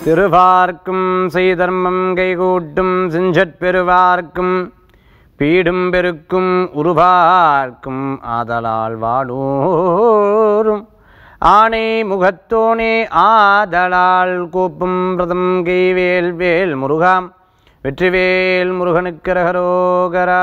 திருவார்க்கும் செய்தர்மம் கைகூட்டும் செஞ்சற் பெருவார்க்கும் பீடும் பெருக்கும் உருவார்க்கும் ஆதலால் வாடோறும் ஆணை முகத்தோனே ஆதலால் கூப்பும் பிரதம் கைவேல் வேல் முருகாம் வெற்றிவேல் முருகனுக்கு ரகரோகரா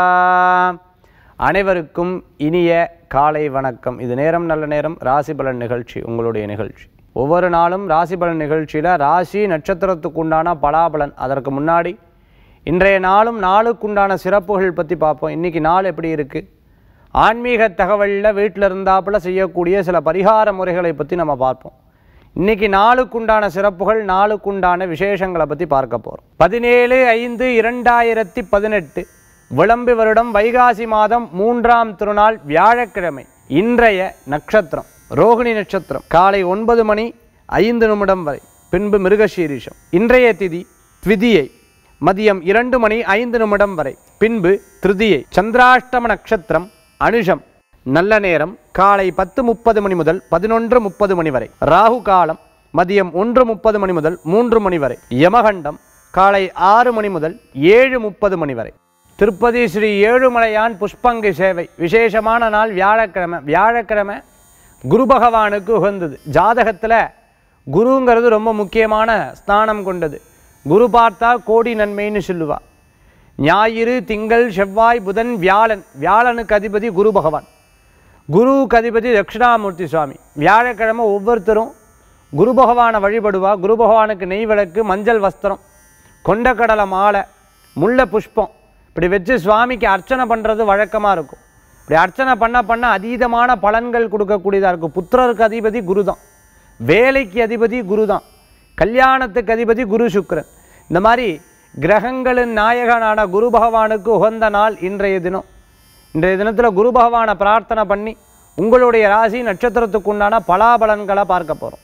அனைவருக்கும் இனிய காலை வணக்கம் இது நேரம் நல்ல நேரம் ராசி பலன் நிகழ்ச்சி உங்களுடைய நிகழ்ச்சி ஒவ்வொரு நாளும் ராசி பலன் நிகழ்ச்சியில் ராசி நட்சத்திரத்துக்கு உண்டான பலாபலன் அதற்கு முன்னாடி இன்றைய நாளும் நாளுக்குண்டான சிறப்புகள் பற்றி பார்ப்போம் இன்றைக்கி நாள் எப்படி இருக்குது ஆன்மீக தகவலில் வீட்டில் இருந்தாப்புல செய்யக்கூடிய சில பரிகார முறைகளை பற்றி நம்ம பார்ப்போம் இன்னைக்கு நாளுக்குண்டான சிறப்புகள் நாளுக்குண்டான விசேஷங்களை பற்றி பார்க்க போகிறோம் பதினேழு ஐந்து இரண்டாயிரத்தி பதினெட்டு விளம்பு வருடம் வைகாசி மாதம் மூன்றாம் திருநாள் வியாழக்கிழமை இன்றைய நட்சத்திரம் ரோகிணி நட்சத்திரம் காலை ஒன்பது மணி ஐந்து நிமிடம் வரை பின்பு மிருகசீரிஷம் இன்றைய திதி த்விதியை மதியம் இரண்டு மணி ஐந்து நிமிடம் வரை பின்பு திருதியை சந்திராஷ்டம நட்சத்திரம் அனுஷம் நல்ல நேரம் காலை பத்து முப்பது மணி முதல் பதினொன்று முப்பது மணி வரை ராகு காலம் மதியம் ஒன்று முப்பது மணி முதல் மூன்று மணி வரை யமகண்டம் காலை ஆறு மணி முதல் ஏழு முப்பது மணி வரை திருப்பதி ஸ்ரீ ஏழுமலையான் புஷ்பங்கு சேவை விசேஷமான நாள் வியாழக்கிழமை வியாழக்கிழமை குரு பகவானுக்கு உகந்தது ஜாதகத்தில் குருங்கிறது ரொம்ப முக்கியமான ஸ்தானம் கொண்டது குரு பார்த்தா கோடி நன்மைன்னு சொல்லுவா ஞாயிறு திங்கள் செவ்வாய் புதன் வியாழன் வியாழனுக்கு அதிபதி குரு பகவான் குருவுக்கு அதிபதி தட்சிணாமூர்த்தி சுவாமி வியாழக்கிழமை ஒவ்வொருத்தரும் குரு பகவானை வழிபடுவா குரு பகவானுக்கு நெய் விளக்கு மஞ்சள் வஸ்திரம் கொண்டக்கடலை மாலை முல்லை புஷ்பம் இப்படி வச்சு சுவாமிக்கு அர்ச்சனை பண்ணுறது வழக்கமாக இருக்கும் இப்படி அர்ச்சனை பண்ண பண்ண அதீதமான பலன்கள் கொடுக்கக்கூடியதாக இருக்கும் புத்திரருக்கு அதிபதி குரு தான் வேலைக்கு அதிபதி குரு தான் கல்யாணத்துக்கு அதிபதி குரு சுக்கிரன் இந்த மாதிரி கிரகங்களின் நாயகனான குரு பகவானுக்கு உகந்த நாள் இன்றைய தினம் இன்றைய தினத்தில் குரு பகவானை பிரார்த்தனை பண்ணி உங்களுடைய ராசி நட்சத்திரத்துக்கு உண்டான பலாபலன்களை பார்க்க போகிறோம்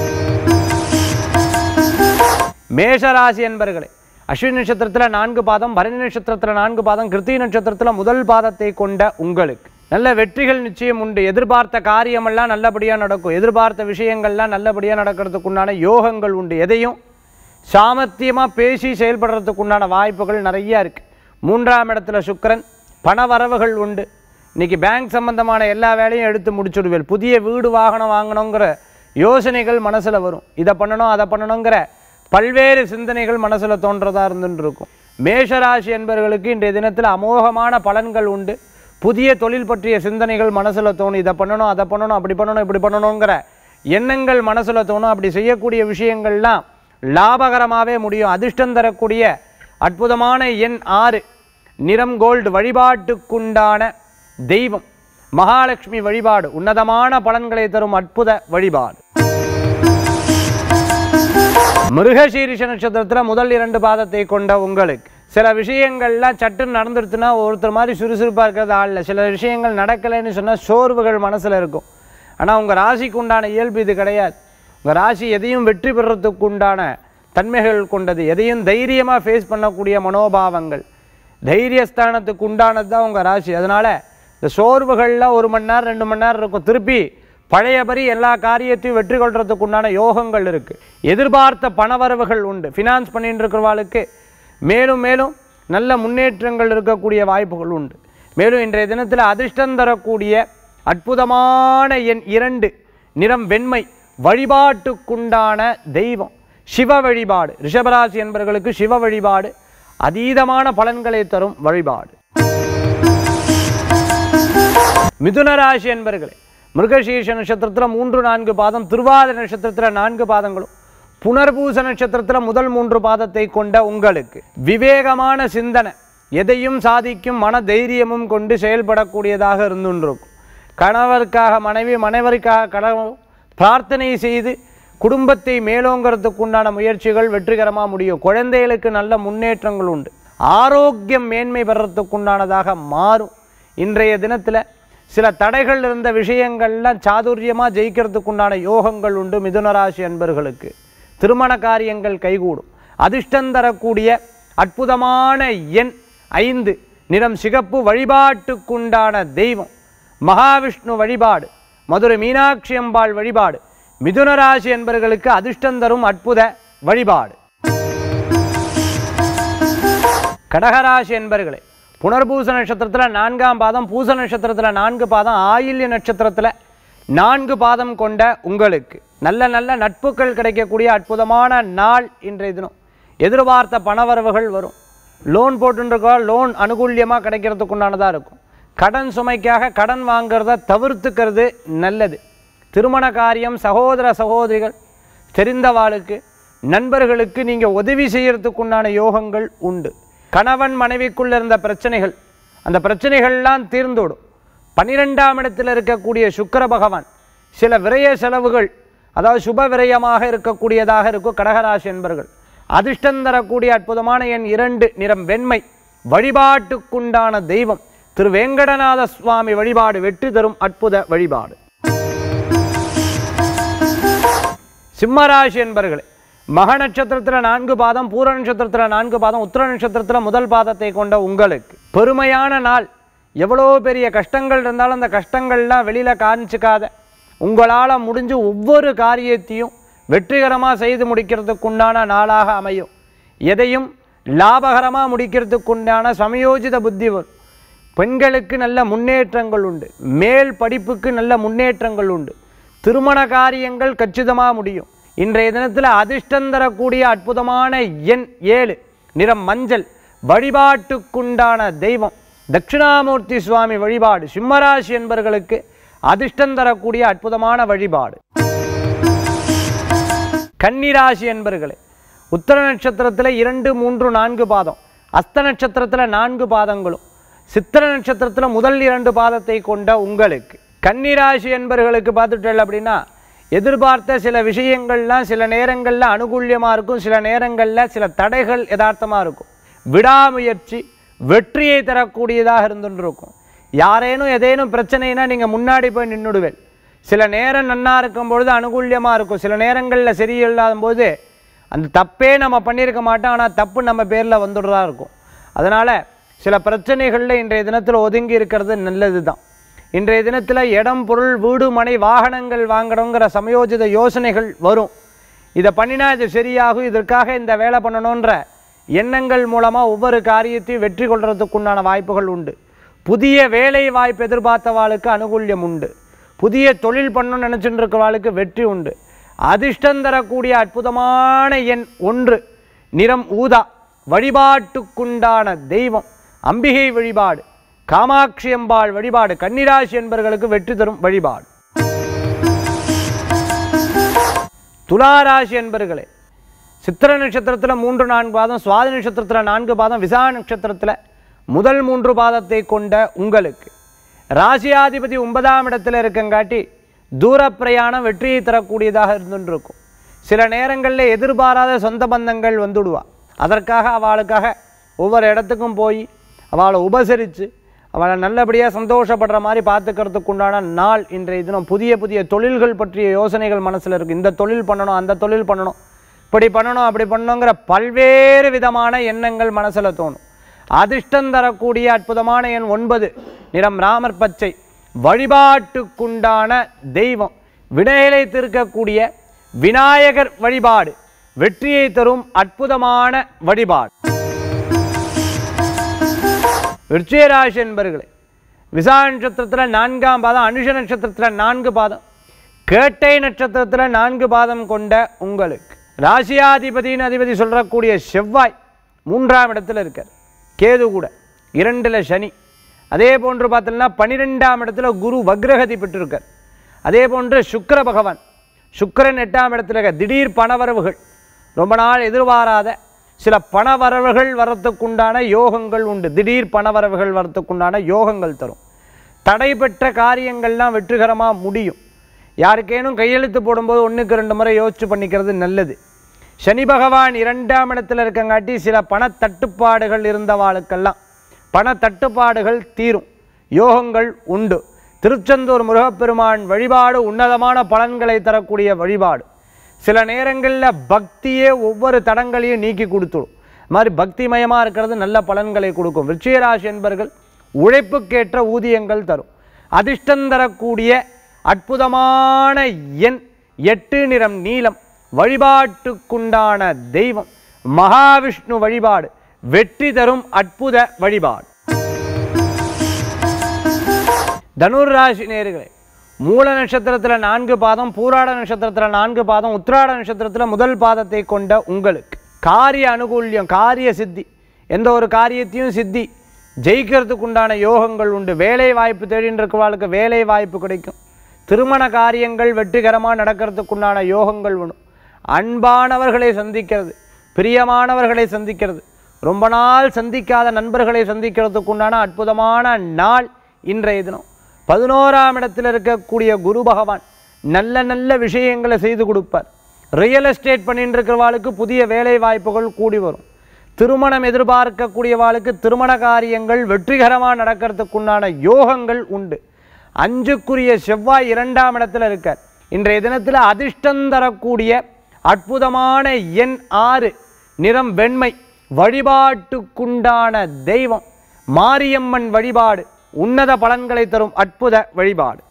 மேஷராசி என்பர்களே அஸ்வினி நட்சத்திரத்தில் நான்கு பாதம் பரணி நட்சத்திரத்தில் நான்கு பாதம் கிருத்திகை நட்சத்திரத்தில் முதல் பாதத்தை கொண்ட உங்களுக்கு நல்ல வெற்றிகள் நிச்சயம் உண்டு எதிர்பார்த்த காரியமெல்லாம் நல்லபடியாக நடக்கும் எதிர்பார்த்த விஷயங்கள்லாம் நல்லபடியாக நடக்கிறதுக்கு உண்டான யோகங்கள் உண்டு எதையும் சாமர்த்தியமாக பேசி செயல்படுறதுக்கு உண்டான வாய்ப்புகள் நிறைய இருக்குது மூன்றாம் இடத்துல சுக்கிரன் பண வரவுகள் உண்டு இன்னைக்கு பேங்க் சம்பந்தமான எல்லா வேலையும் எடுத்து முடிச்சுடுவேன் புதிய வீடு வாகனம் வாங்கணுங்கிற யோசனைகள் மனசில் வரும் இதை பண்ணணும் அதை பண்ணணுங்கிற பல்வேறு சிந்தனைகள் மனசில் தோன்றதா இருந்துட்டு இருக்கும் மேஷராசி என்பவர்களுக்கு இன்றைய தினத்தில் அமோகமான பலன்கள் உண்டு புதிய தொழில் பற்றிய சிந்தனைகள் மனசில் தோணும் இதை பண்ணணும் அதை பண்ணணும் அப்படி பண்ணணும் இப்படி பண்ணணுங்கிற எண்ணங்கள் மனசில் தோணும் அப்படி செய்யக்கூடிய விஷயங்கள்லாம் லாபகரமாகவே முடியும் அதிர்ஷ்டம் தரக்கூடிய அற்புதமான எண் ஆறு நிறம் கோல்டு வழிபாட்டுக்குண்டான தெய்வம் மகாலட்சுமி வழிபாடு உன்னதமான பலன்களை தரும் அற்புத வழிபாடு மிருகசீரிஷ நட்சத்திரத்தில் முதல் இரண்டு பாதத்தை கொண்ட உங்களுக்கு சில விஷயங்கள்லாம் சட்டுன்னு நடந்துடுத்துனா ஒருத்தர் மாதிரி சுறுசுறுப்பாக இருக்கிறது ஆளில் சில விஷயங்கள் நடக்கலைன்னு சொன்னால் சோர்வுகள் மனசில் இருக்கும் ஆனால் உங்கள் ராசிக்கு உண்டான இயல்பு இது கிடையாது உங்கள் ராசி எதையும் வெற்றி பெறத்துக்கு உண்டான தன்மைகள் கொண்டது எதையும் தைரியமாக ஃபேஸ் பண்ணக்கூடிய மனோபாவங்கள் தைரியஸ்தானத்துக்கு உண்டானது தான் உங்கள் ராசி அதனால் இந்த சோர்வுகள்லாம் ஒரு மணி நேரம் ரெண்டு மணி நேரம் இருக்கும் திருப்பி பழையபடி எல்லா காரியத்தையும் வெற்றி கொள்றதுக்கு உண்டான யோகங்கள் இருக்குது எதிர்பார்த்த பணவரவுகள் உண்டு ஃபினான்ஸ் பண்ணிட்டு இருக்கிறவாளுக்கு மேலும் மேலும் நல்ல முன்னேற்றங்கள் இருக்கக்கூடிய வாய்ப்புகள் உண்டு மேலும் இன்றைய தினத்தில் அதிர்ஷ்டம் தரக்கூடிய அற்புதமான எண் இரண்டு நிறம் வெண்மை வழிபாட்டுக்குண்டான தெய்வம் சிவ வழிபாடு ரிஷபராசி என்பவர்களுக்கு சிவ வழிபாடு அதீதமான பலன்களை தரும் வழிபாடு மிதுன ராசி என்பர்களே மிருகசீர்ஷ நட்சத்திரத்தில் மூன்று நான்கு பாதம் திருவாதிர நட்சத்திரத்தில் நான்கு பாதங்களும் புனர்பூச நட்சத்திரத்தில் முதல் மூன்று பாதத்தை கொண்ட உங்களுக்கு விவேகமான சிந்தனை எதையும் சாதிக்கும் மன தைரியமும் கொண்டு செயல்படக்கூடியதாக இருந்துருக்கும் கணவருக்காக மனைவி மனைவருக்காக கணவர் பிரார்த்தனை செய்து குடும்பத்தை மேலோங்கிறதுக்கு உண்டான முயற்சிகள் வெற்றிகரமாக முடியும் குழந்தைகளுக்கு நல்ல முன்னேற்றங்கள் உண்டு ஆரோக்கியம் மேன்மை பெறத்துக்கு உண்டானதாக மாறும் இன்றைய தினத்தில் சில தடைகள் இருந்த விஷயங்கள்லாம் சாதுரியமாக ஜெயிக்கிறதுக்கு உண்டான யோகங்கள் உண்டு மிதுனராசி அன்பர்களுக்கு திருமண காரியங்கள் கைகூடும் அதிர்ஷ்டம் தரக்கூடிய அற்புதமான எண் ஐந்து நிறம் சிகப்பு வழிபாட்டுக்குண்டான தெய்வம் மகாவிஷ்ணு வழிபாடு மதுரை மீனாட்சி அம்பாள் வழிபாடு மிதுன ராசி என்பவர்களுக்கு அதிர்ஷ்டம் தரும் அற்புத வழிபாடு கடகராசி என்பர்களே புனர்பூச நட்சத்திரத்தில் நான்காம் பாதம் பூச நட்சத்திரத்தில் நான்கு பாதம் ஆயில்ய நட்சத்திரத்தில் நான்கு பாதம் கொண்ட உங்களுக்கு நல்ல நல்ல நட்புகள் கிடைக்கக்கூடிய அற்புதமான நாள் இன்றைய தினம் எதிர்பார்த்த பணவரவுகள் வரும் லோன் போட்டுருக்கோ லோன் அனுகூல்யமாக கிடைக்கிறதுக்கு உண்டானதாக இருக்கும் கடன் சுமைக்காக கடன் வாங்குறத தவிர்த்துக்கிறது நல்லது திருமண காரியம் சகோதர சகோதரிகள் தெரிந்தவாளுக்கு நண்பர்களுக்கு நீங்கள் உதவி செய்யறதுக்குண்டான யோகங்கள் உண்டு கணவன் மனைவிக்குள்ள இருந்த பிரச்சனைகள் அந்த பிரச்சனைகள்லாம் தீர்ந்துவிடும் பன்னிரெண்டாம் இடத்தில் இருக்கக்கூடிய சுக்கிர பகவான் சில விரய செலவுகள் அதாவது சுப விரயமாக இருக்கக்கூடியதாக இருக்கும் கடகராசி என்பர்கள் அதிர்ஷ்டம் தரக்கூடிய அற்புதமான எண் இரண்டு நிறம் வெண்மை வழிபாட்டுக்குண்டான தெய்வம் திரு வேங்கடநாத சுவாமி வழிபாடு வெற்றி தரும் அற்புத வழிபாடு சிம்மராசி என்பர்களே மக நட்சத்திரத்தில் நான்கு பாதம் பூர நட்சத்திரத்தில் நான்கு பாதம் உத்திர நட்சத்திரத்தில் முதல் பாதத்தை கொண்ட உங்களுக்கு பெருமையான நாள் எவ்வளோ பெரிய கஷ்டங்கள் இருந்தாலும் அந்த கஷ்டங்கள்லாம் வெளியில் காமிச்சிக்காத உங்களால் முடிஞ்சு ஒவ்வொரு காரியத்தையும் வெற்றிகரமாக செய்து முடிக்கிறதுக்குண்டான நாளாக அமையும் எதையும் லாபகரமாக முடிக்கிறதுக்குண்டான சமயோஜித புத்தி வரும் பெண்களுக்கு நல்ல முன்னேற்றங்கள் உண்டு மேல் படிப்புக்கு நல்ல முன்னேற்றங்கள் உண்டு திருமண காரியங்கள் கச்சிதமாக முடியும் இன்றைய தினத்தில் அதிர்ஷ்டம் தரக்கூடிய அற்புதமான எண் ஏழு நிறம் மஞ்சள் வழிபாட்டுக்குண்டான தெய்வம் தட்சிணாமூர்த்தி சுவாமி வழிபாடு சிம்மராசி என்பவர்களுக்கு அதிர்ஷ்டம் தரக்கூடிய அற்புதமான வழிபாடு கன்னிராசி என்பர்களே உத்தர நட்சத்திரத்தில் இரண்டு மூன்று நான்கு பாதம் அஸ்த நட்சத்திரத்தில் நான்கு பாதங்களும் சித்திர நட்சத்திரத்தில் முதல் இரண்டு பாதத்தை கொண்ட உங்களுக்கு கன்னிராசி என்பர்களுக்கு பார்த்துட்டல் அப்படின்னா எதிர்பார்த்த சில விஷயங்கள்லாம் சில நேரங்களில் அனுகூல்யமாக இருக்கும் சில நேரங்களில் சில தடைகள் யதார்த்தமாக இருக்கும் விடாமுயற்சி வெற்றியை தரக்கூடியதாக இருந்துட்டு இருக்கும் யாரேனும் ஏதேனும் பிரச்சனைனா நீங்கள் முன்னாடி போய் நின்றுடுவேன் சில நேரம் நன்னா இருக்கும் பொழுது அனுகூல்யமாக இருக்கும் சில நேரங்களில் சரியில்லாத போது அந்த தப்பே நம்ம பண்ணியிருக்க மாட்டோம் ஆனால் தப்பு நம்ம பேரில் வந்துடுறதா இருக்கும் அதனால் சில பிரச்சனைகளில் இன்றைய தினத்தில் ஒதுங்கி இருக்கிறது நல்லது தான் இன்றைய தினத்தில் இடம் பொருள் வீடு மனை வாகனங்கள் வாங்கணுங்கிற சமயோஜித யோசனைகள் வரும் இதை பண்ணினா இது சரியாகும் இதற்காக இந்த வேலை பண்ணணுன்ற எண்ணங்கள் மூலமாக ஒவ்வொரு காரியத்தையும் வெற்றி கொள்றதுக்குண்டான வாய்ப்புகள் உண்டு புதிய வேலை வாய்ப்பு எதிர்பார்த்தவாளுக்கு அனுகூல்யம் உண்டு புதிய தொழில் பண்ணணும்னு நினச்சிட்டு இருக்கிறவாளுக்கு வெற்றி உண்டு அதிர்ஷ்டம் தரக்கூடிய அற்புதமான எண் ஒன்று நிறம் ஊதா வழிபாட்டுக்குண்டான தெய்வம் அம்பிகை வழிபாடு காமாட்சி அம்பாள் வழிபாடு கன்னிராசி என்பவர்களுக்கு வெற்றி தரும் வழிபாடு துளாராசி என்பர்களே சித்திர நட்சத்திரத்தில் மூன்று நான்கு பாதம் சுவாதி நட்சத்திரத்தில் நான்கு பாதம் விசா நட்சத்திரத்தில் முதல் மூன்று பாதத்தை கொண்ட உங்களுக்கு ராசியாதிபதி ஒன்பதாம் இடத்துல இருக்கங்காட்டி தூர பிரயாணம் வெற்றியை தரக்கூடியதாக இருந்துட்டு இருக்கும் சில நேரங்களில் எதிர்பாராத சொந்த பந்தங்கள் வந்துடுவா அதற்காக அவளுக்காக ஒவ்வொரு இடத்துக்கும் போய் அவளை உபசரித்து அவளை நல்லபடியாக சந்தோஷப்படுற மாதிரி பார்த்துக்கிறதுக்கு உண்டான நாள் இன்றைய தினம் புதிய புதிய தொழில்கள் பற்றிய யோசனைகள் மனசில் இருக்குது இந்த தொழில் பண்ணணும் அந்த தொழில் பண்ணணும் இப்படி பண்ணணும் அப்படி பண்ணணுங்கிற பல்வேறு விதமான எண்ணங்கள் மனசில் தோணும் அதிர்ஷ்டம் தரக்கூடிய அற்புதமான எண் ஒன்பது நிறம் ராமர் பச்சை வழிபாட்டுக்குண்டான தெய்வம் வினைகளை தீர்க்கக்கூடிய விநாயகர் வழிபாடு வெற்றியை தரும் அற்புதமான வழிபாடு விருச்சிகராசி என்பர்களே விசா நட்சத்திரத்தில் நான்காம் பாதம் அனுஷ நட்சத்திரத்தில் நான்கு பாதம் கேட்டை நட்சத்திரத்தில் நான்கு பாதம் கொண்ட உங்களுக்கு ராசியாதிபதியின் அதிபதி சொல்லக்கூடிய செவ்வாய் மூன்றாம் இடத்துல இருக்கார் கேது கூட இரண்டில் சனி அதே போன்று பார்த்தோம்னா பன்னிரெண்டாம் இடத்துல குரு வக்ரகதி பெற்றிருக்கார் அதே போன்று சுக்கிர பகவான் சுக்கிரன் எட்டாம் இடத்துல இருக்க திடீர் பணவரவுகள் ரொம்ப நாள் எதிர்பாராத சில பணவரவுகள் வரத்துக்குண்டான யோகங்கள் உண்டு திடீர் பணவரவுகள் வரத்துக்குண்டான யோகங்கள் தரும் தடைபெற்ற காரியங்கள்லாம் வெற்றிகரமாக முடியும் யாருக்கேனும் கையெழுத்து போடும்போது ஒன்றுக்கு ரெண்டு முறை யோசிச்சு பண்ணிக்கிறது நல்லது சனி பகவான் இரண்டாம் இடத்துல இருக்கங்காட்டி சில பணத்தட்டுப்பாடுகள் இருந்தவாளுக்கெல்லாம் பணத்தட்டுப்பாடுகள் தீரும் யோகங்கள் உண்டு திருச்செந்தூர் முருகப்பெருமான் வழிபாடு உன்னதமான பலன்களை தரக்கூடிய வழிபாடு சில நேரங்களில் பக்தியே ஒவ்வொரு தடங்களையும் நீக்கி கொடுத்துடும் இது மாதிரி பக்திமயமாக இருக்கிறது நல்ல பலன்களை கொடுக்கும் விருச்சிகராசி என்பர்கள் உழைப்புக்கேற்ற ஊதியங்கள் தரும் அதிர்ஷ்டம் தரக்கூடிய அற்புதமான எண் எட்டு நிறம் நீலம் வழிபாட்டுக்குண்டான தெய்வம் மகாவிஷ்ணு வழிபாடு வெற்றி தரும் அற்புத வழிபாடு தனுர் ராசி நேர்களே மூல நட்சத்திரத்தில் நான்கு பாதம் பூராட நட்சத்திரத்தில் நான்கு பாதம் உத்திராட நட்சத்திரத்தில் முதல் பாதத்தை கொண்ட உங்களுக்கு காரிய அனுகூல்யம் காரிய சித்தி எந்த ஒரு காரியத்தையும் சித்தி ஜெயிக்கிறதுக்கு உண்டான யோகங்கள் உண்டு வேலை வாய்ப்பு தேடின்னு இருக்கிறவர்களுக்கு வேலை வாய்ப்பு கிடைக்கும் திருமண காரியங்கள் வெற்றிகரமாக நடக்கிறதுக்கு உண்டான யோகங்கள் உண்டு அன்பானவர்களை சந்திக்கிறது பிரியமானவர்களை சந்திக்கிறது ரொம்ப நாள் சந்திக்காத நண்பர்களை சந்திக்கிறதுக்கு உண்டான அற்புதமான நாள் இன்றைய தினம் பதினோராம் இடத்தில் இருக்கக்கூடிய குரு பகவான் நல்ல நல்ல விஷயங்களை செய்து கொடுப்பார் ரியல் எஸ்டேட் பண்ணிட்டு இருக்கிறவாளுக்கு புதிய வேலை வாய்ப்புகள் கூடி வரும் திருமணம் எதிர்பார்க்கக்கூடியவாளுக்கு திருமண காரியங்கள் வெற்றிகரமாக நடக்கிறதுக்குண்டான யோகங்கள் உண்டு அஞ்சுக்குரிய செவ்வாய் இரண்டாம் இடத்துல இருக்கார் இன்றைய தினத்தில் அதிர்ஷ்டம் தரக்கூடிய அற்புதமான எண் ஆறு நிறம் வெண்மை வழிபாட்டுக்குண்டான தெய்வம் மாரியம்மன் வழிபாடு உன்னத பலன்களை தரும் அற்புத வழிபாடு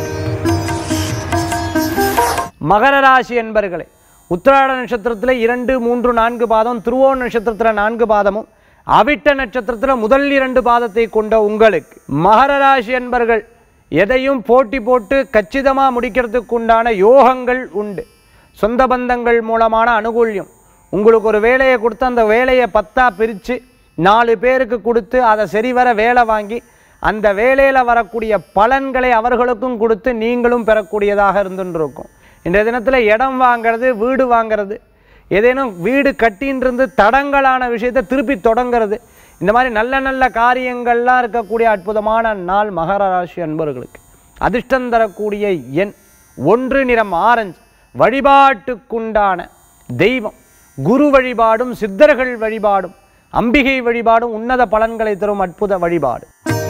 மகர ராசி என்பர்களே உத்திராட நட்சத்திரத்தில் இரண்டு மூன்று நான்கு பாதம் திருவோண நட்சத்திரத்தில் நான்கு பாதமும் அவிட்ட நட்சத்திரத்தில் முதல் இரண்டு பாதத்தை கொண்ட உங்களுக்கு மகர ராசி என்பர்கள் எதையும் போட்டி போட்டு கச்சிதமாக முடிக்கிறதுக்கு உண்டான யோகங்கள் உண்டு சொந்த பந்தங்கள் மூலமான அனுகூல்யம் உங்களுக்கு ஒரு வேலையை கொடுத்து அந்த வேலையை பத்தா பிரித்து நாலு பேருக்கு கொடுத்து அதை சரிவர வேலை வாங்கி அந்த வேலையில் வரக்கூடிய பலன்களை அவர்களுக்கும் கொடுத்து நீங்களும் பெறக்கூடியதாக இருந்துருக்கும் இன்றைய தினத்தில் இடம் வாங்கிறது வீடு வாங்கிறது ஏதேனும் வீடு கட்டின்னு இருந்து தடங்கலான விஷயத்தை திருப்பி தொடங்கிறது இந்த மாதிரி நல்ல நல்ல காரியங்கள்லாம் இருக்கக்கூடிய அற்புதமான நாள் மகர ராசி அன்பர்களுக்கு அதிர்ஷ்டம் தரக்கூடிய எண் ஒன்று நிறம் ஆரஞ்சு வழிபாட்டுக்குண்டான தெய்வம் குரு வழிபாடும் சித்தர்கள் வழிபாடும் அம்பிகை வழிபாடும் உன்னத பலன்களை தரும் அற்புத வழிபாடு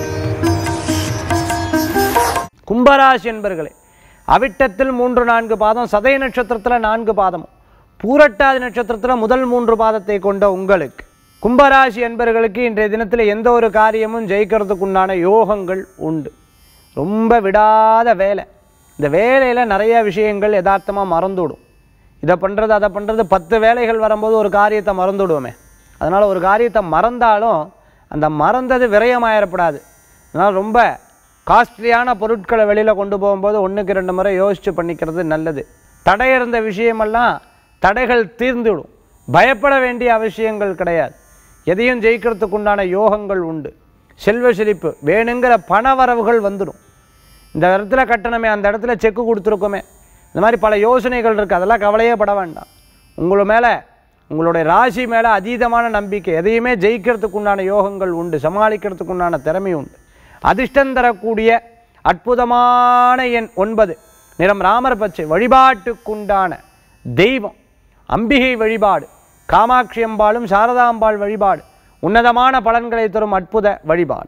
கும்பராசி என்பர்களே அவிட்டத்தில் மூன்று நான்கு பாதம் சதய நட்சத்திரத்தில் நான்கு பாதமும் பூரட்டாதி நட்சத்திரத்தில் முதல் மூன்று பாதத்தை கொண்ட உங்களுக்கு கும்பராசி என்பர்களுக்கு இன்றைய தினத்தில் எந்த ஒரு காரியமும் ஜெயிக்கிறதுக்குண்டான யோகங்கள் உண்டு ரொம்ப விடாத வேலை இந்த வேலையில் நிறைய விஷயங்கள் யதார்த்தமாக மறந்துவிடும் இதை பண்ணுறது அதை பண்ணுறது பத்து வேலைகள் வரும்போது ஒரு காரியத்தை மறந்துவிடுவோமே அதனால் ஒரு காரியத்தை மறந்தாலும் அந்த மறந்தது விரயமாயிடப்படாது அதனால் ரொம்ப காஸ்ட்லியான பொருட்களை வெளியில் கொண்டு போகும்போது ஒன்றுக்கு ரெண்டு முறை யோசித்து பண்ணிக்கிறது நல்லது தடை இருந்த விஷயமெல்லாம் தடைகள் தீர்ந்துவிடும் பயப்பட வேண்டிய அவசியங்கள் கிடையாது எதையும் ஜெயிக்கிறதுக்கு உண்டான யோகங்கள் உண்டு செல்வ செழிப்பு வேணுங்கிற பண வரவுகள் வந்துடும் இந்த இடத்துல கட்டணமே அந்த இடத்துல செக்கு கொடுத்துருக்கோமே இந்த மாதிரி பல யோசனைகள் இருக்குது அதெல்லாம் கவலையே பட வேண்டாம் உங்களை மேலே உங்களுடைய ராசி மேலே அதீதமான நம்பிக்கை எதையுமே ஜெயிக்கிறதுக்கு உண்டான யோகங்கள் உண்டு சமாளிக்கிறதுக்கு உண்டான திறமை உண்டு அதிர்ஷ்டம் தரக்கூடிய அற்புதமான எண் ஒன்பது நிறம் ராமர் பச்சை வழிபாட்டுக்குண்டான தெய்வம் அம்பிகை வழிபாடு காமாட்சி அம்பாளும் சாரதாம்பாள் வழிபாடு உன்னதமான பலன்களை தரும் அற்புத வழிபாடு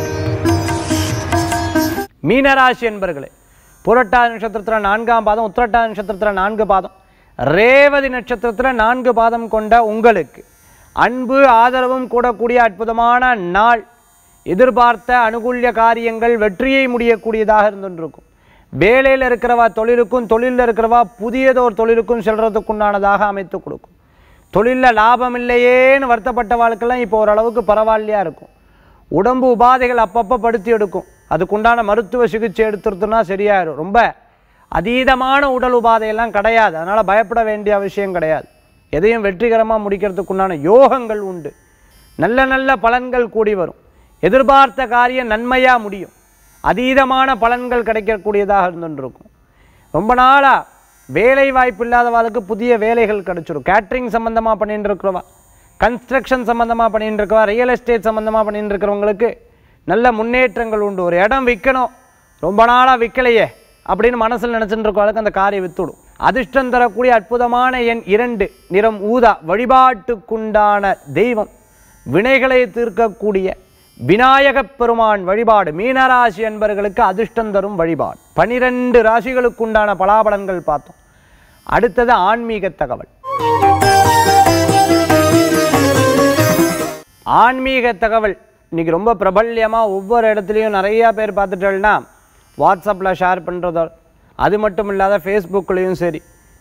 மீனராசி என்பர்களே புரட்டாதி நட்சத்திரத்தில் நான்காம் பாதம் உத்திரட்டாதி நட்சத்திரத்தில் நான்கு பாதம் ரேவதி நட்சத்திரத்தில் நான்கு பாதம் கொண்ட உங்களுக்கு அன்பு ஆதரவும் கூடக்கூடிய அற்புதமான நாள் எதிர்பார்த்த அனுகூல்ய காரியங்கள் வெற்றியை முடியக்கூடியதாக இருந்துருக்கும் வேலையில் இருக்கிறவா தொழிலுக்கும் தொழிலில் இருக்கிறவா புதியதோர் தொழிலுக்கும் செல்றதுக்குண்டானதாக அமைத்து கொடுக்கும் தொழிலில் லாபம் இல்லையேன்னு வருத்தப்பட்ட வாழ்க்கெல்லாம் இப்போ ஓரளவுக்கு பரவாயில்லையா இருக்கும் உடம்பு உபாதைகள் அப்பப்போ படுத்தி எடுக்கும் அதுக்குண்டான மருத்துவ சிகிச்சை எடுத்துருத்துனா சரியாயிடும் ரொம்ப அதீதமான உடல் உபாதையெல்லாம் கிடையாது அதனால் பயப்பட வேண்டிய அவசியம் கிடையாது எதையும் வெற்றிகரமாக முடிக்கிறதுக்குண்டான யோகங்கள் உண்டு நல்ல நல்ல பலன்கள் கூடி வரும் எதிர்பார்த்த காரியம் நன்மையாக முடியும் அதீதமான பலன்கள் கிடைக்கக்கூடியதாக இருந்துருக்கும் ரொம்ப நாளாக வேலை வாய்ப்பு இல்லாதவாளுக்கு புதிய வேலைகள் கிடைச்சிடும் கேட்ரிங் சம்மந்தமாக பண்ணிட்டு இருக்கிறவா கன்ஸ்ட்ரக்ஷன் சம்மந்தமாக பண்ணிட்டு இருக்கவா ரியல் எஸ்டேட் சம்மந்தமாக பண்ணிட்டு இருக்கிறவங்களுக்கு நல்ல முன்னேற்றங்கள் உண்டு ஒரு இடம் விற்கணும் ரொம்ப நாளாக விற்கலையே அப்படின்னு மனசில் நினச்சிட்டு இருக்கவளுக்கு அந்த காரியம் வித்துடும் அதிர்ஷ்டம் தரக்கூடிய அற்புதமான எண் இரண்டு நிறம் ஊதா வழிபாட்டுக்குண்டான தெய்வம் வினைகளை தீர்க்கக்கூடிய விநாயகப் பெருமான் வழிபாடு மீனராசி என்பவர்களுக்கு அதிர்ஷ்டம் தரும் வழிபாடு பனிரெண்டு ராசிகளுக்குண்டான பலாபலன்கள் பார்த்தோம் அடுத்தது ஆன்மீக தகவல் ஆன்மீக தகவல் இன்னைக்கு ரொம்ப பிரபல்யமாக ஒவ்வொரு இடத்துலையும் நிறையா பேர் பார்த்துட்டோம்னா வாட்ஸ்அப்பில் ஷேர் பண்ணுறதோ அது மட்டும் இல்லாத ஃபேஸ்புக்லேயும் சரி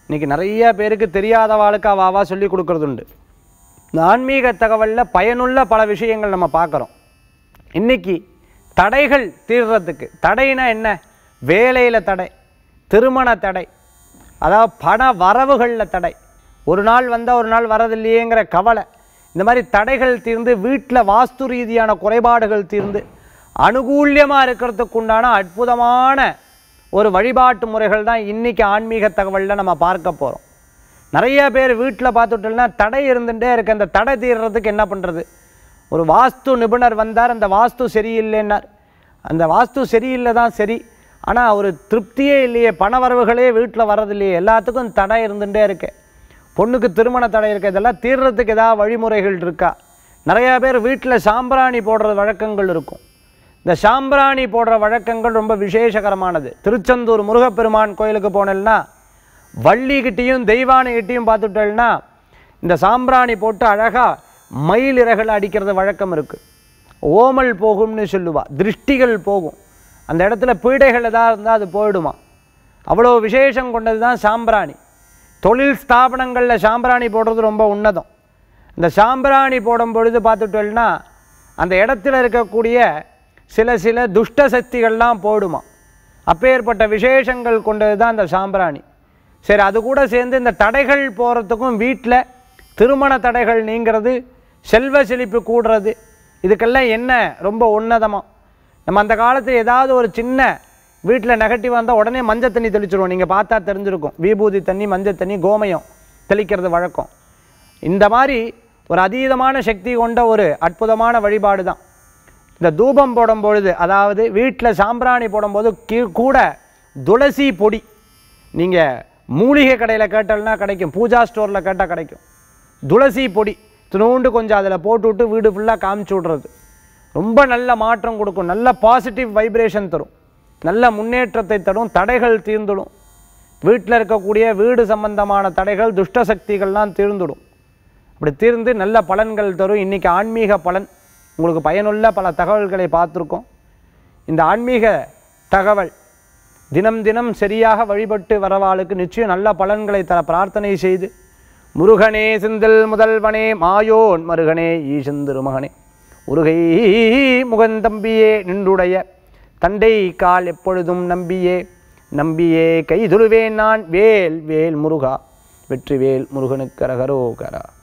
இன்றைக்கி நிறைய பேருக்கு தெரியாதவாளுக்கு அவாவா சொல்லி கொடுக்கறது உண்டு இந்த ஆன்மீக தகவலில் பயனுள்ள பல விஷயங்கள் நம்ம பார்க்குறோம் இன்னைக்கு தடைகள் தீர்றதுக்கு தடைனா என்ன வேலையில் தடை திருமண தடை அதாவது பண வரவுகளில் தடை ஒரு நாள் வந்தால் ஒரு நாள் வரதில்லையேங்கிற கவலை இந்த மாதிரி தடைகள் தீர்ந்து வீட்டில் வாஸ்து ரீதியான குறைபாடுகள் தீர்ந்து அனுகூல்யமாக இருக்கிறதுக்கு உண்டான அற்புதமான ஒரு வழிபாட்டு முறைகள் தான் இன்றைக்கி ஆன்மீக தகவலில் நம்ம பார்க்க போகிறோம் நிறைய பேர் வீட்டில் பார்த்துட்டோம்னா தடை இருந்துகிட்டே இருக்கு அந்த தடை தீர்றதுக்கு என்ன பண்ணுறது ஒரு வாஸ்து நிபுணர் வந்தார் அந்த வாஸ்து சரியில்லைன்னார் அந்த வாஸ்து சரியில்லை தான் சரி ஆனால் ஒரு திருப்தியே இல்லையே பணவரவுகளே வீட்டில் வர்றதில்லையே எல்லாத்துக்கும் தடை இருந்துகிட்டே இருக்கு பொண்ணுக்கு திருமண தடை இருக்கு இதெல்லாம் தீர்றதுக்கு ஏதாவது வழிமுறைகள் இருக்கா நிறையா பேர் வீட்டில் சாம்பிராணி போடுற வழக்கங்கள் இருக்கும் இந்த சாம்பிராணி போடுற வழக்கங்கள் ரொம்ப விசேஷகரமானது திருச்செந்தூர் முருகப்பெருமான் கோயிலுக்கு போனேன்னா வள்ளிக்கிட்டேயும் தெய்வானைகிட்டையும் பார்த்துட்டேன்னா இந்த சாம்பிராணி போட்டு அழகாக மயில் இறகுல அடிக்கிறது வழக்கம் இருக்குது ஓமல் போகும்னு சொல்லுவா திருஷ்டிகள் போகும் அந்த இடத்துல பீடைகள் எதாவது இருந்தால் அது போயிடுமா அவ்வளோ விசேஷம் கொண்டது தான் சாம்பிராணி தொழில் ஸ்தாபனங்களில் சாம்பிராணி போடுறது ரொம்ப உன்னதம் இந்த சாம்பிராணி போடும் பொழுது பார்த்துட்டோம்னா அந்த இடத்துல இருக்கக்கூடிய சில சில துஷ்ட சக்திகள்லாம் போடுமா அப்பேற்பட்ட விசேஷங்கள் கொண்டது தான் இந்த சாம்பிராணி சரி அது கூட சேர்ந்து இந்த தடைகள் போகிறதுக்கும் வீட்டில் திருமண தடைகள் நீங்கிறது செல்வ செழிப்பு கூடுறது இதுக்கெல்லாம் என்ன ரொம்ப உன்னதமாக நம்ம அந்த காலத்தில் ஏதாவது ஒரு சின்ன வீட்டில் நெகட்டிவ் வந்தால் உடனே மஞ்சள் தண்ணி தெளிச்சிருவோம் நீங்கள் பார்த்தா தெரிஞ்சிருக்கும் விபூதி தண்ணி மஞ்சள் தண்ணி கோமயம் தெளிக்கிறது வழக்கம் இந்த மாதிரி ஒரு அதீதமான சக்தி கொண்ட ஒரு அற்புதமான வழிபாடு தான் இந்த தூபம் போடும் பொழுது அதாவது வீட்டில் சாம்பிராணி போடும்போது கீ கூட துளசி பொடி நீங்கள் மூலிகை கடையில் கேட்டால்னா கிடைக்கும் பூஜா ஸ்டோரில் கேட்டால் கிடைக்கும் துளசி பொடி துணூண்டு கொஞ்சம் அதில் போட்டு விட்டு வீடு ஃபுல்லாக காமிச்சு விட்றது ரொம்ப நல்ல மாற்றம் கொடுக்கும் நல்ல பாசிட்டிவ் வைப்ரேஷன் தரும் நல்ல முன்னேற்றத்தை தரும் தடைகள் தீர்ந்துடும் வீட்டில் இருக்கக்கூடிய வீடு சம்பந்தமான தடைகள் துஷ்ட சக்திகள்லாம் தீர்ந்துடும் அப்படி தீர்ந்து நல்ல பலன்கள் தரும் இன்றைக்கி ஆன்மீக பலன் உங்களுக்கு பயனுள்ள பல தகவல்களை பார்த்துருக்கோம் இந்த ஆன்மீக தகவல் தினம் தினம் சரியாக வழிபட்டு வரவாளுக்கு நிச்சயம் நல்ல பலன்களை தர பிரார்த்தனை செய்து முருகனே செந்தில் முதல்வனே மாயோன் மருகனே ஈசந்திருமகனே உருகை முகந்தம்பியே நின்றுடைய தண்டை கால் எப்பொழுதும் நம்பியே நம்பியே கைதுருவேன் நான் வேல் வேல் முருகா வெற்றிவேல் முருகனுக்கு அரகரோகரா